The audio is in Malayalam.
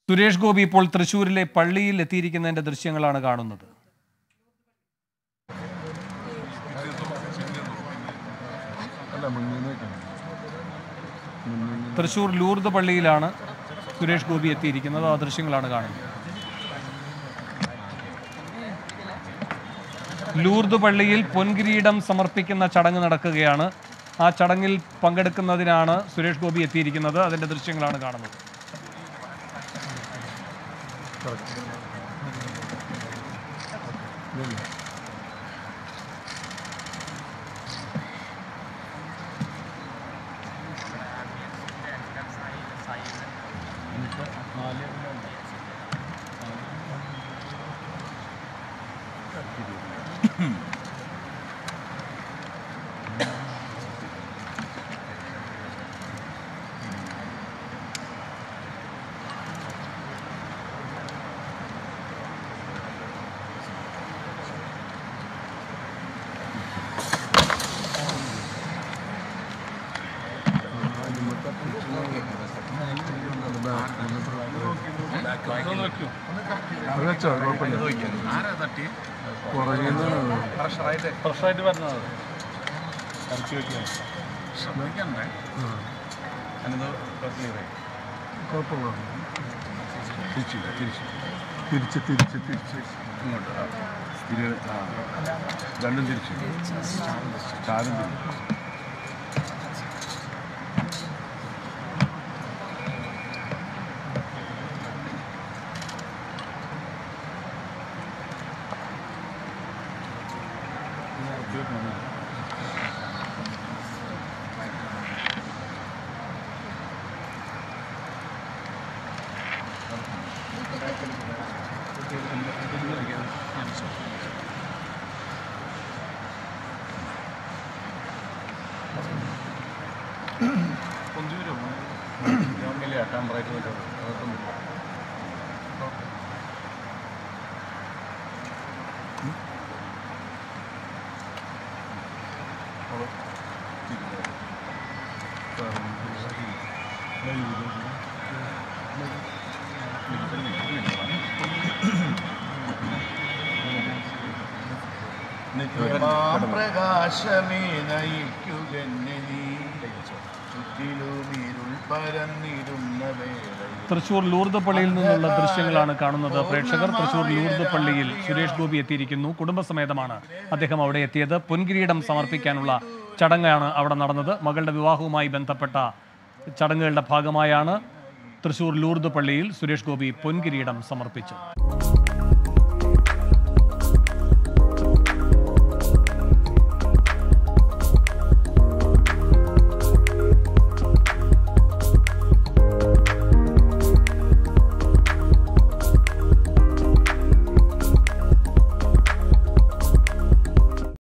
സുരേഷ് ഗോപി ഇപ്പോൾ തൃശൂരിലെ പള്ളിയിൽ എത്തിയിരിക്കുന്നതിന്റെ ദൃശ്യങ്ങളാണ് കാണുന്നത് തൃശൂർ ലൂർദ് പള്ളിയിലാണ് സുരേഷ് ഗോപി എത്തിയിരിക്കുന്നത് ആ ദൃശ്യങ്ങളാണ് കാണുന്നത് ലൂർദ് പള്ളിയിൽ പൊൻകിരീടം സമർപ്പിക്കുന്ന ചടങ്ങ് നടക്കുകയാണ് ആ ചടങ്ങിൽ പങ്കെടുക്കുന്നതിനാണ് സുരേഷ് ഗോപി എത്തിയിരിക്കുന്നത് അതിന്റെ ദൃശ്യങ്ങളാണ് കാണുന്നത് അത് വെച്ചോ കുഴപ്പമില്ല പുറകിൽ നിന്ന് ഫ്രഷായിട്ട് വരുന്നത് ഇറച്ചി വെക്കാൻ കുഴപ്പമില്ല തിരിച്ച് തിരിച്ച് തിരിച്ച് തിരിച്ച് ഇങ്ങോട്ട് ആ. തിരി ആ രണ്ടും തിരിച്ചു ചാരും തിരിച്ചു കൊഞ്ചു വരുമോ ഞാൻ വലിയ ടെമ്പറേച്ചർ അതൊന്നും പ്രകാശമേ നയിക്കുകന്നെ നീ ചുറ്റിലും ഇരുൾ പരന്നിരുന്ന വേളയിൽ തൃശൂർ ലൂർദ് പള്ളിയിൽ നിന്നുള്ള ദൃശ്യങ്ങളാണ് കാണുന്നത് പ്രേക്ഷകർ തൃശൂർ ലൂർദ് പള്ളിയിൽ സുരേഷ് ഗോപി എത്തിയിരിക്കുന്നു കുടുംബസമേതമാണ് അദ്ദേഹം അവിടെ എത്തിയത് പൊൻകിരീടം സമർപ്പിക്കാനുള്ള ചടങ്ങാണ് അവിടെ നടന്നത് മകളുടെ വിവാഹവുമായി ബന്ധപ്പെട്ട ചടങ്ങുകളുടെ ഭാഗമായാണ് തൃശൂർ ലൂർദ് പള്ളിയിൽ സുരേഷ് ഗോപി പൊൻകിരീടം സമർപ്പിച്ചത്